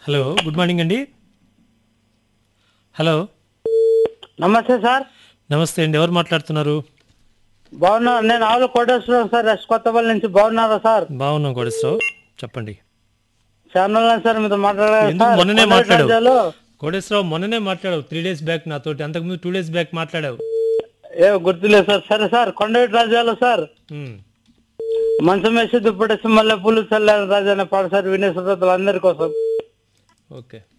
hello good morning అండి hello నమస్తే sir నమస్తే అండి ఎవరు మాట్లాడుతున్నారు బాగున్నా నేను ఆవుల కోటేశ్వరం సార్ ఎస్ కొత్తపల్లి నుంచి బాగున్నారా సార్ బాగున్నాం కోడేశ్వరరావు చెప్పండి ఛానల్ సార్ మీతో మాట్లాడారు ఎందుకు సార్ మొన్ననే కొండటి మాట్లాడావు రాజ్యాలు కోడేశ్వరరావు మొన్ననే మాట్లాడావు త్రీ డేస్ బ్యాక్ నాతోటి అంతకుముందు టూ డేస్ బ్యాక్ మాట్లాడావు ఏ గుర్తులేదు సార్ సరే సార్ కొండటి రాజ్యాలు సార్ ఉమ్, మంచం వేసి దుప్పటేసి మళ్ళీ పూలు చల్లారు రాజా అనే పాట సార్ వినే శ్రోతలు అందరి కోసం ఓకే